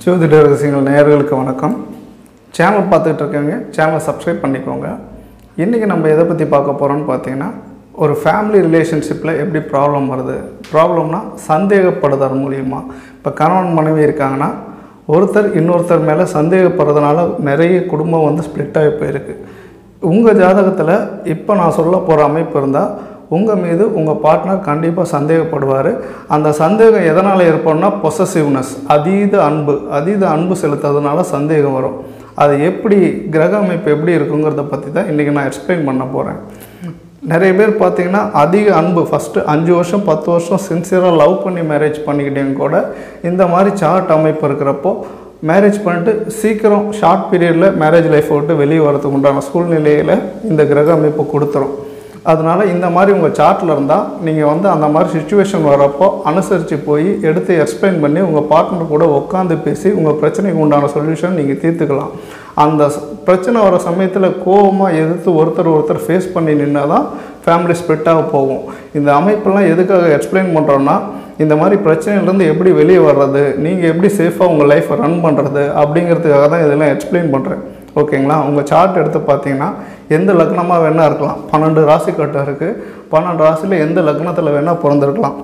ஜோதிட ரகசியங்கள் நேயர்களுக்கு வணக்கம் சேனல் பார்த்துக்கிட்டு இருக்கவங்க சேனலை சப்ஸ்கிரைப் பண்ணிக்கோங்க இன்றைக்கி நம்ம எதை பற்றி பார்க்க போகிறோம்னு பார்த்தீங்கன்னா ஒரு ஃபேமிலி ரிலேஷன்ஷிப்பில் எப்படி ப்ராப்ளம் வருது ப்ராப்ளம்னா சந்தேகப்படுதல் மூலியமா இப்போ கணவன் மனைவி இருக்காங்கன்னா ஒருத்தர் இன்னொருத்தர் மேலே சந்தேகப்படுறதுனால நிறைய குடும்பம் வந்து ஸ்ப்ளிட் ஆகி போயிருக்கு உங்கள் ஜாதகத்தில் இப்போ நான் சொல்ல போகிற அமைப்பு இருந்தால் உங்கள் மீது உங்கள் பார்ட்னர் கண்டிப்பாக சந்தேகப்படுவார் அந்த சந்தேகம் எதனால் ஏற்படும்னா பொசசிவ்னஸ் அதீத அன்பு அதீத அன்பு செலுத்துறதுனால சந்தேகம் வரும் அது எப்படி கிரக அமைப்பு எப்படி இருக்குங்கிறத பற்றி தான் இன்றைக்கி நான் எக்ஸ்பிளைன் பண்ண போகிறேன் நிறைய பேர் பார்த்தீங்கன்னா அதிக அன்பு ஃபஸ்ட்டு அஞ்சு வருஷம் பத்து வருஷம் சின்சியராக லவ் பண்ணி மேரேஜ் பண்ணிக்கிட்டேங்க கூட இந்த மாதிரி சார்ட் அமைப்பு இருக்கிறப்போ மேரேஜ் பண்ணிட்டு சீக்கிரம் ஷார்ட் பீரியடில் மேரேஜ் லைஃப் விட்டு வெளியே வரதுக்கு உண்டான சூழ்நிலையில் இந்த கிரக அமைப்பு கொடுத்துரும் அதனால் இந்த மாதிரி உங்கள் சார்ட்டில் இருந்தால் நீங்கள் வந்து அந்த மாதிரி சுச்சுவேஷன் வரப்போ அனுசரித்து போய் எடுத்து எக்ஸ்பிளைன் பண்ணி உங்கள் பார்ட்னர் கூட உட்காந்து பேசி உங்கள் பிரச்சனைக்கு உண்டான சொல்யூஷன் நீங்கள் தீர்த்துக்கலாம் அந்த ச- பிரச்சனை வர சமயத்தில் கோபமாக எதிர்த்து ஒருத்தர் ஒருத்தர் ஃபேஸ் பண்ணி நின்னா தான் ஃபேமிலி ஸ்ப்ளிட்டாக போகும் இந்த அமைப்பெல்லாம் எதுக்காக எக்ஸ்பிளைன் பண்ணுறோன்னா இந்த மாதிரி பிரச்சனையிலேருந்து எப்படி வெளியே வர்றது நீங்கள் எப்படி சேஃபாக உங்கள் லைஃப்பை ரன் பண்ணுறது அப்படிங்கிறதுக்காக தான் இதெல்லாம் எக்ஸ்பிளைன் பண்ணுறேன் ஓகேங்களா உங்கள் சார்ட் எடுத்து பார்த்தீங்கன்னா எந்த லக்னமாக வேணால் இருக்கலாம் பன்னெண்டு ராசி கட்டம் இருக்குது பன்னெண்டு ராசியில் எந்த லக்னத்தில் வேணால் பிறந்திருக்கலாம்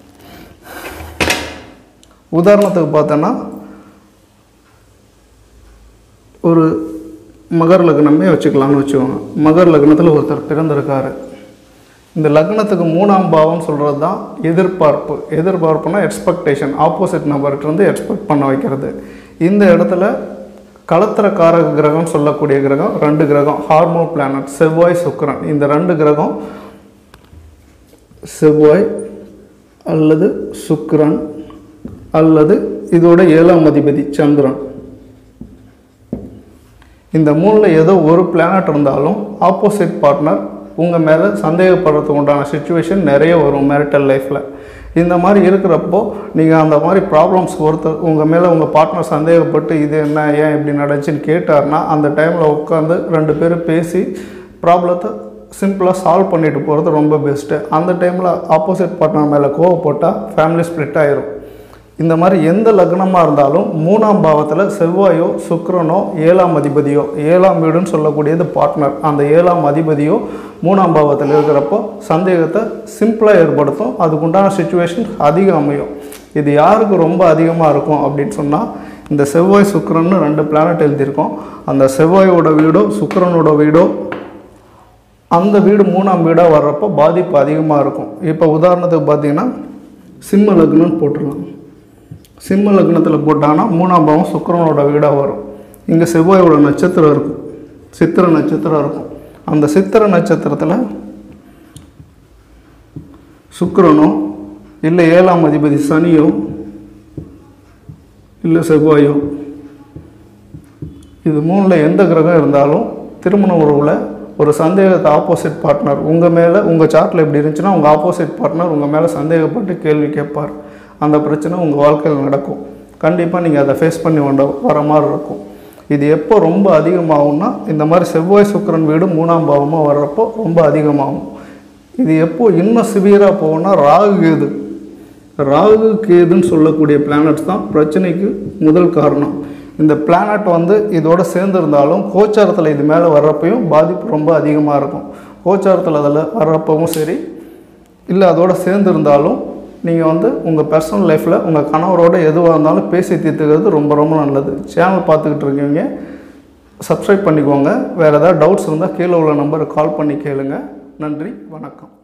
உதாரணத்துக்கு பார்த்தோன்னா ஒரு மகர் லக்னமே வச்சுக்கலாம்னு வச்சுக்கோங்க மகர் லக்னத்தில் ஒருத்தர் பிறந்திருக்காரு இந்த லக்னத்துக்கு மூணாம் பாவம் சொல்கிறது தான் எதிர்பார்ப்பு எதிர்பார்ப்புனா எக்ஸ்பெக்டேஷன் ஆப்போசிட் நபர்கிட்டருந்து எக்ஸ்பெக்ட் பண்ண வைக்கிறது இந்த இடத்துல களத்திரக்காரக கிரகம் சொல்லக்கூடிய கிரகம் ரெண்டு கிரகம் ஹார்மோ பிளானட் செவ்வாய் சுக்கிரன் இந்த ரெண்டு கிரகம் செவ்வாய் அல்லது சுக்கிரன் அல்லது இதோட ஏழாம் அதிபதி சந்திரன் இந்த மூணில் ஏதோ ஒரு பிளானட் இருந்தாலும் ஆப்போசிட் பார்ட்னர் உங்கள் மேலே சந்தேகப்படுறதுக்கு உண்டான சுச்சுவேஷன் நிறைய வரும் மேரிட்டல் லைஃப்பில் இந்த மாதிரி இருக்கிறப்போ நீங்கள் அந்த மாதிரி ப்ராப்ளம்ஸ் ஒருத்தர் உங்கள் மேலே உங்கள் பார்ட்னர் சந்தேகப்பட்டு இது என்ன ஏன் இப்படி நடந்துச்சுன்னு கேட்டார்னா அந்த டைமில் உட்காந்து ரெண்டு பேரும் பேசி ப்ராப்ளத்தை சிம்பிளாக சால்வ் பண்ணிட்டு போகிறது ரொம்ப பெஸ்ட்டு அந்த டைமில் ஆப்போசிட் பார்ட்னர் மேலே கோவப்பட்டால் ஃபேமிலி ஸ்ப்ளிட் ஆயிரும் இந்த மாதிரி எந்த லக்னமாக இருந்தாலும் மூணாம் பாவத்தில் செவ்வாயோ சுக்கிரனோ ஏழாம் அதிபதியோ ஏழாம் வீடுன்னு சொல்லக்கூடியது பார்ட்னர் அந்த ஏழாம் அதிபதியோ மூணாம் பாவத்தில் இருக்கிறப்போ சந்தேகத்தை சிம்பிளாக ஏற்படுத்தும் அதுக்குண்டான சுச்சுவேஷன் அதிகம் அமையும் இது யாருக்கு ரொம்ப அதிகமாக இருக்கும் அப்படின்னு சொன்னால் இந்த செவ்வாய் சுக்கிரன்னு ரெண்டு பிளானட் எழுதியிருக்கோம் அந்த செவ்வாயோட வீடோ சுக்கிரனோட வீடோ அந்த வீடு மூணாம் வீடாக வர்றப்போ பாதிப்பு அதிகமாக இருக்கும் இப்போ உதாரணத்துக்கு பார்த்தீங்கன்னா சிம்ம லக்னம்னு போட்டுடலாம் சிம்ம லக்னத்தில் போட்டாங்கன்னா மூணாம் பாவம் சுக்கிரனோட வீடாக வரும் இங்கே செவ்வாயோட நட்சத்திரம் இருக்கும் சித்திர நட்சத்திரம் இருக்கும் அந்த சித்திர நட்சத்திரத்தில் சுக்கிரனோ இல்லை ஏழாம் அதிபதி சனியோ இல்லை செவ்வாயோ இது மூணில் எந்த கிரகம் இருந்தாலும் திருமண உறவில் ஒரு சந்தேகத்தை ஆப்போசிட் பார்ட்னர் உங்கள் மேலே உங்கள் சார்ட்டில் எப்படி இருந்துச்சுன்னா உங்கள் ஆப்போசிட் பார்ட்னர் உங்கள் மேலே சந்தேகப்பட்டு கேள்வி கேட்பார் அந்த பிரச்சனை உங்கள் வாழ்க்கையில் நடக்கும் கண்டிப்பாக நீங்கள் அதை ஃபேஸ் பண்ணி வந்த வர மாதிரி இருக்கும் இது எப்போ ரொம்ப அதிகமாகும்னா இந்த மாதிரி செவ்வாய் சுக்கிரன் வீடு மூணாம் பாவமாக வர்றப்போ ரொம்ப அதிகமாகும் இது எப்போ இன்னும் சிவியராக போகும்னா ராகு கேது ராகு கேதுன்னு சொல்லக்கூடிய பிளானட்ஸ் தான் பிரச்சனைக்கு முதல் காரணம் இந்த பிளானட் வந்து இதோட சேர்ந்துருந்தாலும் கோச்சாரத்தில் இது மேலே வர்றப்பையும் பாதிப்பு ரொம்ப அதிகமாக இருக்கும் கோச்சாரத்தில் அதில் வர்றப்பவும் சரி இல்லை அதோட சேர்ந்துருந்தாலும் நீங்கள் வந்து உங்கள் பர்சனல் லைஃப்பில் உங்கள் கணவரோட எதுவாக இருந்தாலும் பேசி தீர்த்துக்கிறது ரொம்ப ரொம்ப நல்லது சேனல் பார்த்துக்கிட்டு இருக்கீங்க சப்ஸ்கிரைப் பண்ணிக்கோங்க வேறு ஏதாவது டவுட்ஸ் இருந்தால் கீழே உள்ள நம்பருக்கு கால் பண்ணி கேளுங்க நன்றி வணக்கம்